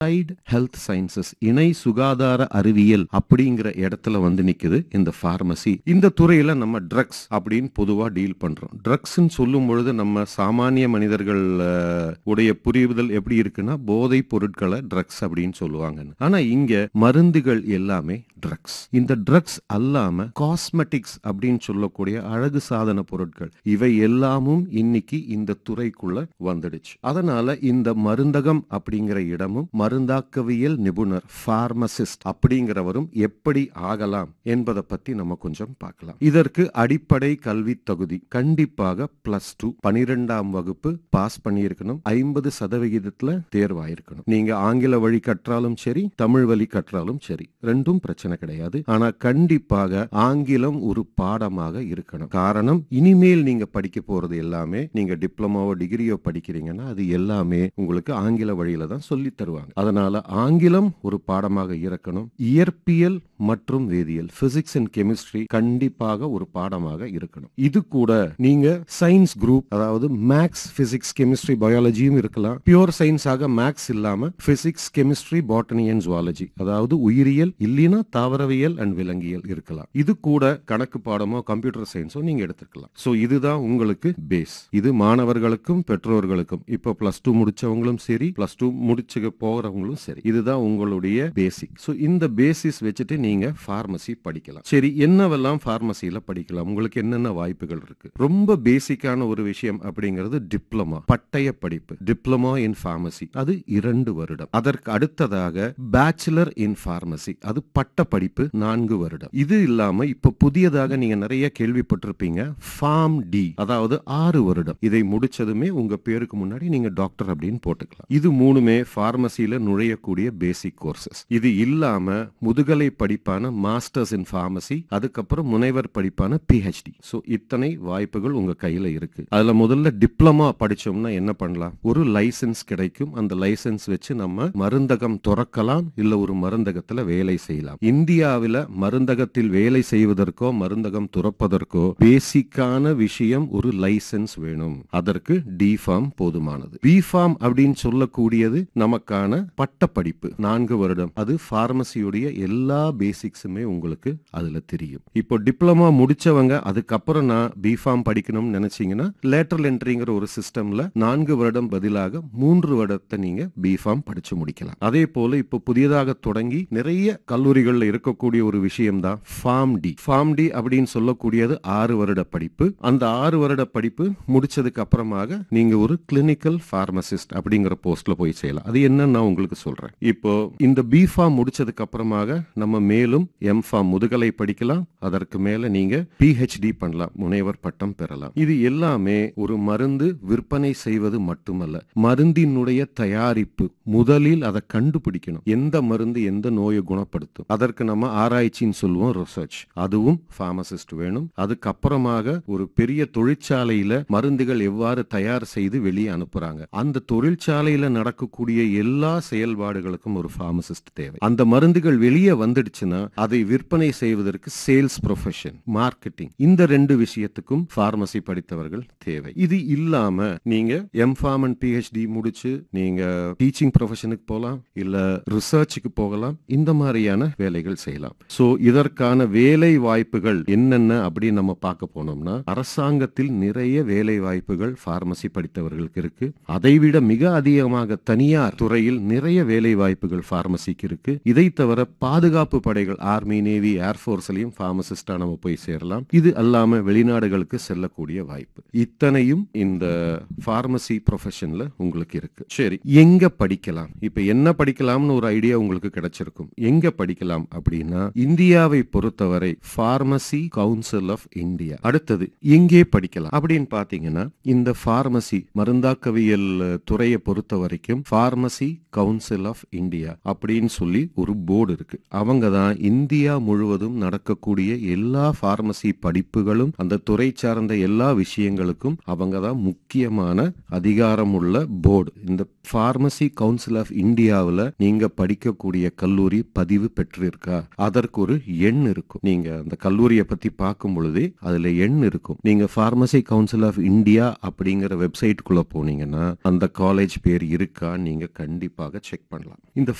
allied health sciences இணை சுகாதார அறிவியல் அப்படிங்கிற இடத்துல வந்து நிக்குது இந்த பார்மசி இந்த துறையில நம்ம ட்ரக்ஸ் அப்படின்னு பொதுவா டீல் பண்றோம் ட்ரக்ஸ்ன்னு சொல்லும் பொழுது நம்ம சாமானிய மனிதர்கள் அஹ், உடைய புரிவுதல் எப்படி இருக்குன்னா போதைப் பொருட்களை ட்ரக்ஸ் அப்படின்னு சொல்லுவாங்க ஆனா இங்க மருந்துகள் எல்லாமே ட்ரக்ஸ் இந்த ட்ரக்ஸ் அல்லாம காஸ்மெட்டிக்ஸ் அப்படின்னு சொல்லக்கூடிய அழகு சாதன பொருட்கள் இவை எல்லாமும் இன்னைக்கு இந்த துறைக்குள்ள வந்துடுச்சு அதனால இந்த மருந்தகம் அப்படிங்கிற இடமும் மருந்தாக்கவியல் நிபுணர் பார்மசிஸ்ட் அப்படிங்கிறவரும் எப்படி ஆகலாம் என்பதை பத்தி நம்ம கொஞ்சம் பார்க்கலாம் இதற்கு அடிப்படை கல்வி தகுதி கண்டிப்பாக பிளஸ் டூ பனிரெண்டாம் வகுப்பு பாஸ் பண்ணியிருக்கணும் ஐம்பது சதவிகிதத்துல தேர்வாயிருக்கணும் நீங்க ஆங்கில வழி கற்றாலும் சரி தமிழ் வழி கற்றாலும் சரி ரெண்டும் பிரச்சனை கிடையாது ஆனா கண்டிப்பாக ஆங்கிலம் ஒரு பாடமாக இருக்கணும் காரணம் இனிமேல் நீங்க படிக்க போறது எல்லாமே நீங்க டிப்ளமோவோ டிகிரியோ படிக்கிறீங்கன்னா அது எல்லாமே உங்களுக்கு ஆங்கில வழியில தான் சொல்லி தருவாங்க அதனால ஆங்கிலம் ஒரு பாடமாக இருக்கணும் இயற்பியல் மற்றும் வேதியியல் பிசிக்ஸ் அண்ட் கெமிஸ்ட்ரி கண்டிப்பாக ஒரு பாடமாக இருக்கணும் இது கூட நீங்க சயின்ஸ் குரூப் அதாவது மேக்ஸ் பிசிக்ஸ் கெமிஸ்ட்ரி பயாலஜியும் இருக்கலாம் பியூர் சயின்ஸ் ஆக மேக்ஸ் இல்லாம physics chemistry botany and zoology அதாவது உயிரியல் இல்லைன்னா தாவரவியல் அண்ட் விலங்கியல் இருக்கலாம் இது கூட கணக்கு பாடமோ கம்ப்யூட்டர் சயின்ஸோ நீங்க எடுத்துக்கலாம் சோ இதுதான் உங்களுக்கு பேஸ் இது மாணவர்களுக்கும் பெற்றோர்களுக்கும் இப்போ பிளஸ் டூ முடிச்சவங்களும் சரி பிளஸ் டூ முடிச்சு போகிறவங்களும் சரி இதுதான் உங்களுடைய பேசிக் சோ இந்த பேசிஸ் வச்சுட்டு நீங்க பார்மசி படிக்கலாம் சரி என்னவெல்லாம் பார்மசியில படிக்கலாம் உங்களுக்கு என்னென்ன வாய்ப்புகள் இருக்கு ரொம்ப பேசிக்கான ஒரு விஷயம் அப்படிங்கிறது டிப்ளமா பட்டய படிப்பு டிப்ளமா இன் பார்மசி அது இரண்டு வருடம் அதற்கு அடுத்ததாக பேச்சுலர் இன் பார்மசி அது பட்ட படிப்பு நான்கு வருடம் இது இல்லாம இப்ப புதியதாக நீங்க நிறைய கேள்விப்பட்டிருப்பீங்க ஃபார்ம் டி அதாவது ஆறு வருடம் இதை முடிச்சதுமே உங்க பேருக்கு முன்னாடி நீங்க டாக்டர் அப்படின்னு போட்டுக்கலாம் இது மூணுமே பார்மசியில நுழையக்கூடிய பேசிக் கோர்சஸ் இது இல்லாம முதுகலை படிப்பான மாஸ்டர்ஸ் இன் பார்மசி அதுக்கப்புறம் முனைவர் படிப்பான பிஹெச்டி சோ இத்தனை வாய்ப்புகள் உங்க கையில இருக்கு அதுல முதல்ல டிப்ளமா படிச்சோம்னா என்ன பண்ணலாம் ஒரு லைசென்ஸ் கிடைக்கும் அந்த லைசென்ஸ் வச்சு நம்ம மருந்தகம் துறக்கலாம் இல்ல ஒரு மருந்தகத்துல வேலை செய்யலாம் இந்தியாவில மருந்தகத்தில் வேலை செய்வதற்கோ மருந்தகம் துறப்பதற்கோ பேசிக்கான விஷயம் ஒரு லைசென்ஸ் வேணும் அதற்கு டி ஃபார்ம் போதுமானது பி ஃபார்ம் அப்படின்னு சொல்லக்கூடியது நமக்கான பட்டப்படிப்பு நான்கு வருடம் அது பார்மசியுடைய எல்லா பேசிக்ஸுமே உங்களுக்கு அதுல தெரியும் இப்போ டிப்ளமா முடிச்சவங்க அதுக்கப்புறம் நான் பி ஃபார்ம் படிக்கணும்னு நினைச்சீங்கன்னா லேட்டரல் என்ட்ரிங்கிற ஒரு சிஸ்டம்ல நான்கு வருடம் பதிலாக மூன்று வருடத்தை நீங்க பி ஃபார்ம் படிச்சு முடிக்கலாம் அதே போல இப்போ புதியதாக தொடங்கி நிறைய கல்லூரிகள்ல இருக்கக்கூடிய ஒரு விஷயம் தான் ஃபார்ம் டி ஃபார்ம் டி அப்படின்னு சொல்லக்கூடியது ஆறு வருட படிப்பு அந்த ஆறு வருட படிப்பு முடிச்சதுக்கு அப்புறமாக நீங்க ஒரு கிளினிக்கல் பார்மசிஸ்ட் அப்படிங்கிற போஸ்ட்ல போய் செய்யலாம் அது என்னன்னு நான் உங்களுக்கு சொல்றேன் இப்போ இந்த பி ஃபார்ம் முடிச்சதுக்கு அப்புறமாக நம்ம மேலும் எம் ஃபார்ம் முதுகலை படிக்கலாம் அதற்கு மேல நீங்க பிஹெச்டி பண்ணலாம் முனைவர் பட்டம் பெறலாம் இது எல்லாமே ஒரு மருந்து விற்பனை செய்வது மட்டுமல்ல மருந்தினுடைய தயாரிப்பு முதலில் அதை கண்டுபிடிக்கணும் எந்த மருந்து எந்த நோயை குணப்படுத்தும் அதற்கு நம்ம ஆராய்ச்சின்னு சொல்லுவோம் ரிசர்ச் அதுவும் பார்மசிஸ்ட் வேணும் அதுக்கப்புறமாக ஒரு பெரிய தொழிற்சாலையில மருந்துகள் எவ்வாறு தயார் செய்து வெளியே அனுப்புறாங்க அந்த தொழிற்சாலையில நடக்கக்கூடிய எல்லா செயல்பாடுகளுக்கும் ஒரு பார்மசிஸ்ட் தேவை அந்த மருந்துகள் வெளியே வந்துடுச்சுன்னா அதை விற்பனை செய்வதற்கு சேல்ஸ் ப்ரொஃபஷன் மார்க்கெட்டிங் இந்த ரெண்டு விஷயத்துக்கும் பார்மசி படித்தவர்கள் தேவை இது இல்லாம நீங்க எம் ஃபார்ம் அண்ட் பிஹெச்டி முடிச்சு நீங்க டீச்சிங் ப்ரொஃபஷனுக்கு போகலாம் இல்ல ரிசர்ச்சுக்கு போகலாம் இந்த மாதிரியான வேலைகள் செய்யலாம் சோ இதற்கான வேலை வாய்ப்புகள் என்னென்ன அப்படின்னு நம்ம பார்க்க போனோம்னா அரசாங்கத்தில் நிறைய வேலை வாய்ப்புகள் பார்மசி படித்தவர்களுக்கு இருக்கு அதைவிட மிக அதிகமாக தனியார் துறையில் நிறைய வேலை வாய்ப்புகள் பார்மசிக்கு இருக்கு இதை தவிர பாதுகாப்பு படைகள் ஆர்மி நேவி ஏர்போர்ஸ்லயும் பார்மசிஸ்டா நம்ம போய் சேரலாம் இது அல்லாம வெளிநாடுகளுக்கு செல்லக்கூடிய வாய்ப்பு இத்தனையும் இந்த பார்மசி ப்ரொஃபஷன்ல உங்களுக்கு இருக்கு சரி எங்க படிக்கலாம் இப்ப என்ன படிக்கலாம்னு ஒரு ஐடியா உங்களுக்கு கிடைச்சிருக்கும் எங்க படிக்கலாம் அப்படின்னா இந்தியாவை பொறுத்தவரை பார்மசி கவுன்சில் ஆஃப் இந்தியா அடுத்தது எங்கே படிக்கலாம் அப்படின்னு பாத்தீங்கன்னா இந்த பார்மசி மருந்தாக்கவியல் துறையை பொறுத்த வரைக்கும் பார்மசி கவுன்சில் ஆஃப் இந்தியா அப்படின்னு சொல்லி ஒரு போர்டு இருக்கு அவங்க தான் இந்தியா முழுவதும் நடக்கக்கூடிய எல்லா பார்மசி படிப்புகளும் அந்த துறை சார்ந்த எல்லா விஷயங்களுக்கும் அவங்க தான் முக்கியமான அதிகாரம் உள்ள போர்டு இந்த பார்மசி கவுன்சில் ஆஃப் இந்தியாவில் நீங்க படிக்கக்கூடிய கல்லூரி பதிவு பெற்றிருக்கா அதற்கு ஒரு எண் இருக்கும் நீங்க அந்த கல்லூரியை பத்தி பார்க்கும் பொழுதே அதுல எண் இருக்கும் நீங்க பார்மசி கவுன்சில் ஆஃப் இந்தியா அப்படிங்கிற வெப்சைட்டுக்குள்ள போனீங்கன்னா அந்த காலேஜ் பேர் இருக்கா நீங்க கண்டிப்பாக தாராளமாக செக் பண்ணலாம் இந்த